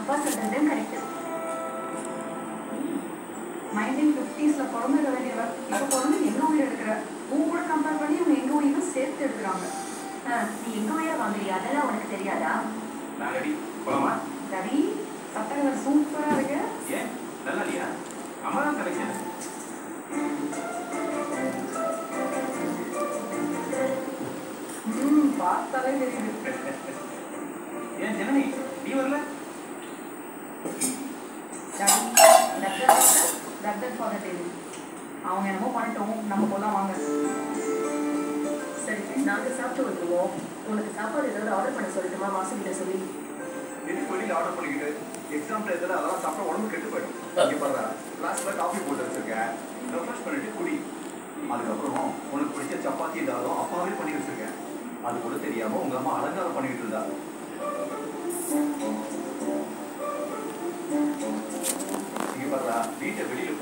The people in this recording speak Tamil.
அப்பா சொல்றதும் கரெக்ட் நைன்டீன் ஃபிஃப்டிஸில் பிறந்துட வேண்டியவ இப்போ பிறந்து எங்கள் உயிர் எடுக்கிற உன் கூட கம்பேர் பண்ணி இவங்க எங்கள் உயிரும் சேர்த்து எடுக்கிறாங்க நீ எங்க உயிரை வாங்குறியா அதெல்லாம் உனக்கு தெரியாதா நான் ரெடி போலாமா சரி சட்டங்கள் சூப்பராக இருக்கு ஏன் நல்லா இல்லையா அம்மா தான் கலெக்ஷன் ம் பார்த்தாலே தெரியுது ஏன் ஜனனி நீ வரல தட் ஃபார் டெய்லி அவங்க என்னமோ பண்ணிட்டோம் நம்ம போலாம் வாங்க சரி நாங்க சாப்பிட்டு வந்துருவோம் உனக்கு சாப்பாடு ஏதாவது ஆர்டர் பண்ண சொல்லட்டுமா வாசகிட்ட சொல்லி எதுக்கு வெளியில ஆர்டர் பண்ணிக்கிட்டு எக்ஸாம் டயத்துல அதெல்லாம் சாப்பிட்டா உடம்பு கெட்டு போயிடும் இங்க பாரு கிளாஸ்ல காஃபி போட்டு வச்சிருக்கேன் ரெஃப்ரெஷ் பண்ணிட்டு குடி அதுக்கப்புறம் உனக்கு பிடிச்ச சப்பாத்தி ஏதாவது அப்பாவே பண்ணி வச்சிருக்கேன் அது கூட தெரியாம உங்க அம்மா அலங்காரம் பண்ணிட்டு இருந்தா இங்க பாரு வீட்டை வெளியில